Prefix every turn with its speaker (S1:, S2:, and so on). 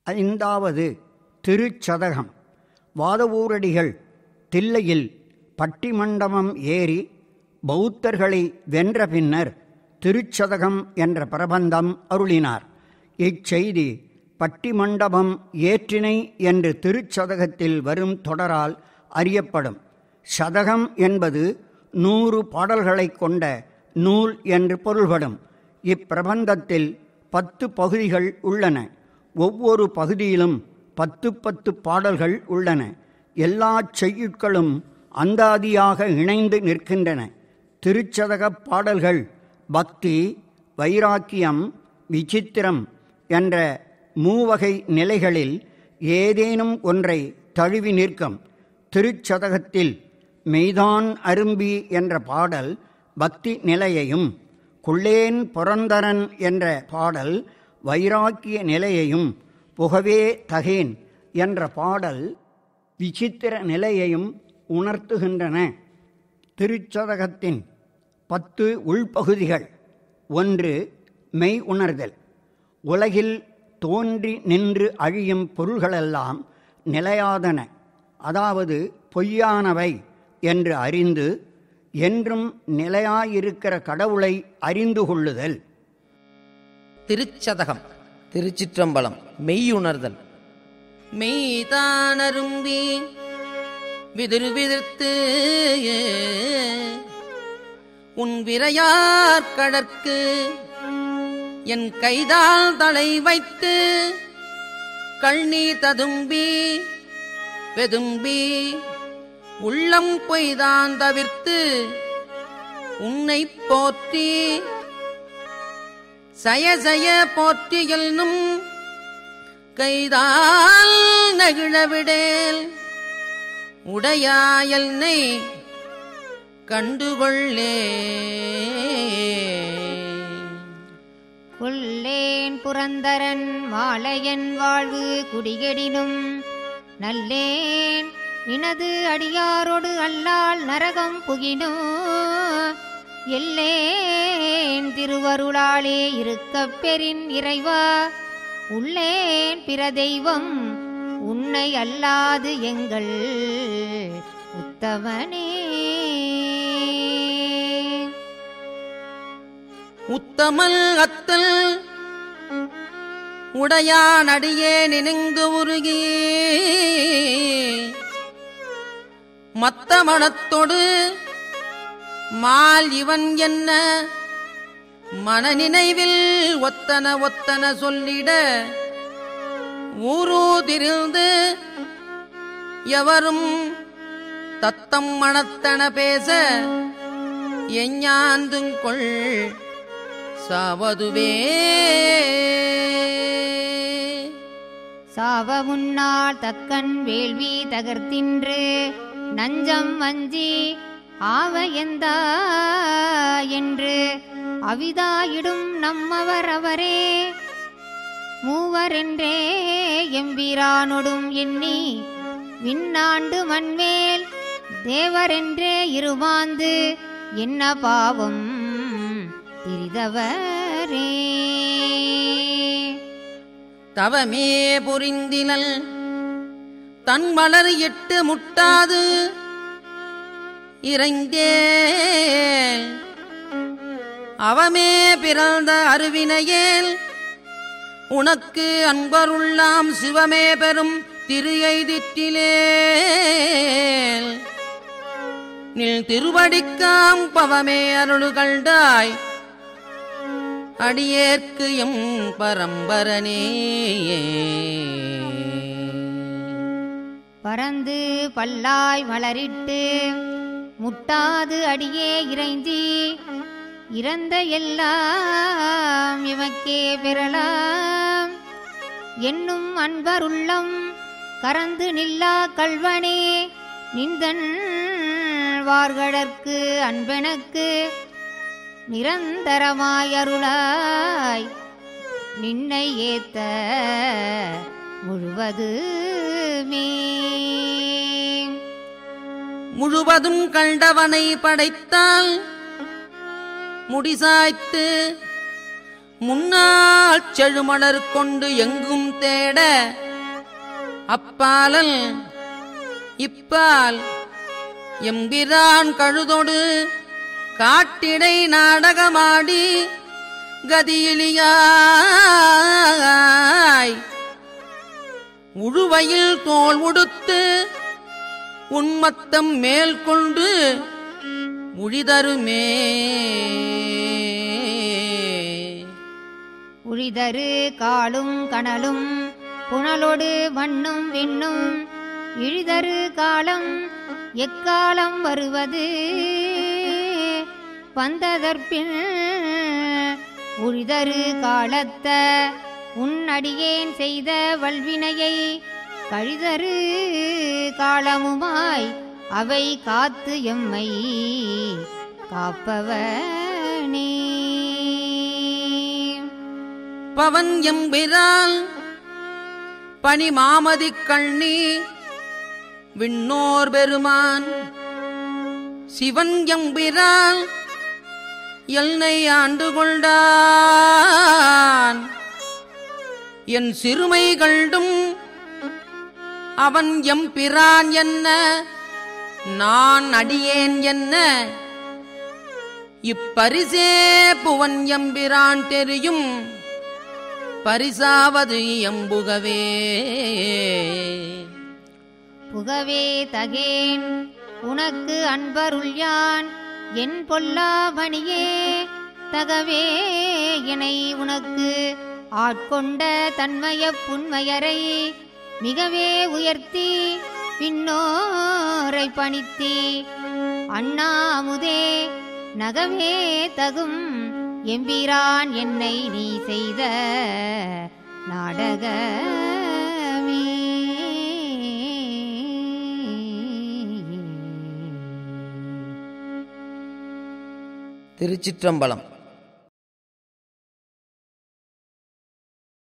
S1: ஐந்தாவது திருச்சதகம் வாதவூரடிகள் தில்லையில் பட்டிமண்டபம் ஏறி பௌத்தர்களை வென்ற பின்னர் திருச்சதகம் என்ற பிரபந்தம் அருளினார் இச்செய்தி பட்டிமண்டபம் ஏற்றினை என்று திருச்சதகத்தில் வரும் தொடரால் அறியப்படும் சதகம் என்பது நூறு பாடல்களைக் கொண்ட நூல் என்று பொருள்படும் இப்பிரபந்தத்தில் பத்து பகுதிகள் உள்ளன ஒவ்வொரு பகுதியிலும் பத்து பத்து பாடல்கள் உள்ளன எல்லா செய்யுட்களும் அந்தாதியாக இணைந்து நிற்கின்றன திருச்சதகப் பாடல்கள் பக்தி வைராக்கியம் விசித்திரம் என்ற மூவகை நிலைகளில் ஏதேனும் ஒன்றை தழுவி நிற்கும் திருச்சதகத்தில் மெய்தான் அரும்பி என்ற பாடல் பக்தி நிலையையும் கொள்ளேன் புரந்தரன் என்ற பாடல் வைராக்கிய நிலையையும் புகவே தகேன் என்ற பாடல் விசித்திர நிலையையும் உணர்த்துகின்றன திருச்சதகத்தின் பத்து உள்பகுதிகள் ஒன்று மெய் உணர்தல் உலகில் தோன்றி நின்று அழியும் பொருள்களெல்லாம் நிலையாதன அதாவது பொய்யானவை என்று அறிந்து என்றும் நிலையாயிருக்கிற கடவுளை அறிந்து கொள்ளுதல்
S2: திருச்சதகம் திருச்சிற்றம்பலம் மெய்யுணர்தல் மெய்தானரும்பி விதிர் விதிர்த்து உன் விரையார் கடற்கு என் கைதால் தலை வைத்து கண்ணீர் ததும்பி வெதும்பி உள்ளம் பொய்தான் தவிர்த்து உன்னை போற்றி சய சய போற்றியல்னும் கைதால் நகிழவிடேல் உடையாயல்னை கண்டுகொள்ளே
S3: கொல்லேன் புரந்தரன் மாலையன் வாழ்வு குடிகெடினும் நல்லேன் இனது அடியாரோடு அல்லால் நரகம் புகினோ எல்லேன் திருவருளாலே இருக்கப் பெறின் இறைவா உள்ளேன் பிற தெய்வம் உன்னை அல்லாது எங்கள் உத்தமனே
S2: உத்தமல் அத்தல் உடையான் அடியே நினைந்து உருகி மத்த மனத்தொடு மால் இவன் என்ன மனநினைவில் ஒத்தன ஒத்தன சொல்லிட ஊரூதிரிந்து எவரும் தத்தம் மனத்தன பேச எஞ்ஞாந்துங்கொள் சாவதுவே
S3: சாவ முன்னால் தக்கன் வேள்வி தகர்த்தின்று நஞ்சம் வஞ்சி ஆவ எந்தா என்று அவிதாயிடும் நம்மவர் அவரே மூவரென்றே எம்பிரானொடும் எண்ணி விண்ணாண்டு மண்மேல் தேவரென்றே இருமாந்து என்ன பாவம் திரிதவரே
S2: தவமே புரிந்தினல் தன் மலர் எட்டு முட்டாது இறைந்தேல் அவமே பிறந்த அருவினையேல் உனக்கு அன்பருள்ளாம் சிவமே பெறும் திரு எய்திற்றிலேல் நில் திருவடிக்காம் பவமே அருளுகள்டாய் அடியேற்கு எம் பரம்பரனே
S3: பறந்து பல்லாய் மலரிட்டு முட்டாது அடியே இறைஞ்சி இறந்த எல்லாம் இவக்கே பெறலாம் என்னும் அன்பருள்ளம் கறந்து நில்லா கல்வனே நிந்தன் வார்கடற்கு அன்பெனக்கு நிரந்தரமாய் அருளாய் நின்னை ஏத்த முழுவதுமே
S2: முழுவதும் கண்டவனை படைத்தால் முடிசாய்த்து முன்னால் செழுமணர் கொண்டு எங்கும் தேட அப்பாலல் இப்பால் எம்பிரான் கழுதொடு காட்டிடை நாடகமாடி கதியிலியாய் உழுவையில் தோல் உடுத்து உன்மத்தம் மேல் கொண்டு உழிதருமே
S3: உழிதரு காலும் கனலும் புனலொடு மண்ணும் விண்ணும் இழிதரு காலம் எக்காலம் வருவது வந்ததற்பின் உழிதரு காலத்த உன் அடியேன் செய்த வல்வினையை கழிதரு காலமுமாய் அவை காத்து எம்மை காப்பவனே
S2: பவன் எம்பிரால் பனி மாமதிக் கண்ணி விண்ணோர் பெருமான் சிவன் எம்பிரால் எல்லை ஆண்டு கொண்டான் என் சிறுமை கண்டும் அவன் எம்பிரான் என்ன நான் அடியேன் என்ன இப்பரிசே புவன் எம்பிரான் தெரியும் பரிசாவது எம்புகவே
S3: புகவே தகேன் உனக்கு அன்பருள் யான் என் பொல்லாமணியே தகவே இணை உனக்கு ஆட்கொண்ட தன்மய புன்மையரை மிகவே உயர்த்தி பின்னோரை பணித்தி அண்ணாமுதே நகமே தகும் எம்பிரான் என்னை நீ செய்த நாடகமே
S2: திருச்சிற்றம்பலம்